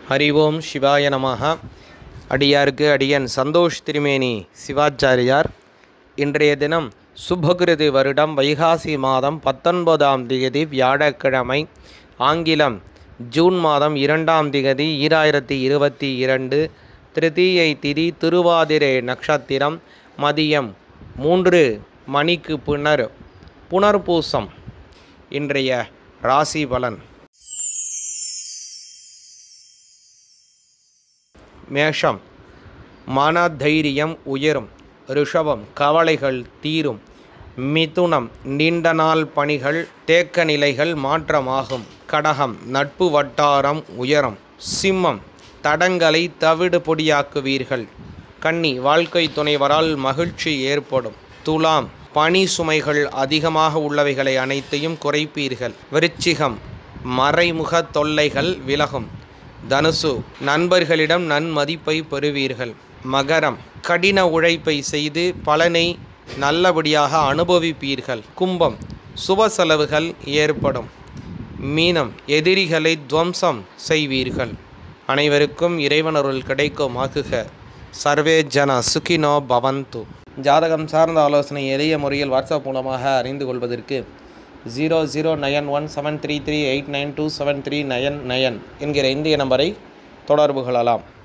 ஹரி ஓம் சிவாய நமஹ அடியாருக்கு அடியன் சந்தோஷ் திருமேனி சிவாச்சாரியார் இன்றைய தினம் சுபகிருதி வருடம் வைகாசி மாதம் பத்தொன்பதாம் தேதி வியாழக்கிழமை ஆங்கிலம் ஜூன் மாதம் இரண்டாம் திகதி ஈராயிரத்தி இருபத்தி இரண்டு திருத்தீயை திதி திருவாதிரை நட்சத்திரம் மதியம் மூன்று மணிக்கு பின்னர் புனர்பூசம் இன்றைய ராசி பலன் மேஷம் மன தைரியம் உயரும் ரிஷபம் கவலைகள் தீரும் மிதுனம் நீண்ட நாள் பணிகள் தேக்க நிலைகள் மாற்றமாகும் கடகம் நட்பு வட்டாரம் உயரும் சிம்மம் தடங்களை தவிடு பொடியாக்குவீர்கள் கன்னி வாழ்க்கை துணைவரால் மகிழ்ச்சி ஏற்படும் துலாம் பணி சுமைகள் அதிகமாக உள்ளவைகளை அனைத்தையும் குறைப்பீர்கள் விருச்சிகம் மறைமுக தொல்லைகள் விலகும் தனுசு நண்பர்களிடம் நன்மதிப்பை பெறுவீர்கள் மகரம் கடின உழைப்பை செய்து பலனை நல்லபடியாக அனுபவிப்பீர்கள் கும்பம் சுப செலவுகள் ஏற்படும் மீனம் எதிரிகளை துவம்சம் செய்வீர்கள் அனைவருக்கும் இறைவனருள் கிடைக்கும் ஆகுக சர்வே ஜன சுகினோ பவந்து ஜாதகம் சார்ந்த ஆலோசனை எளிய முறையில் வாட்ஸ்அப் மூலமாக அறிந்து கொள்வதற்கு zero zero nine one seven three three eight nine two seven three nine nine என்கிற இந்திய நம்பரை தொடர்பு கொள்ளலாம்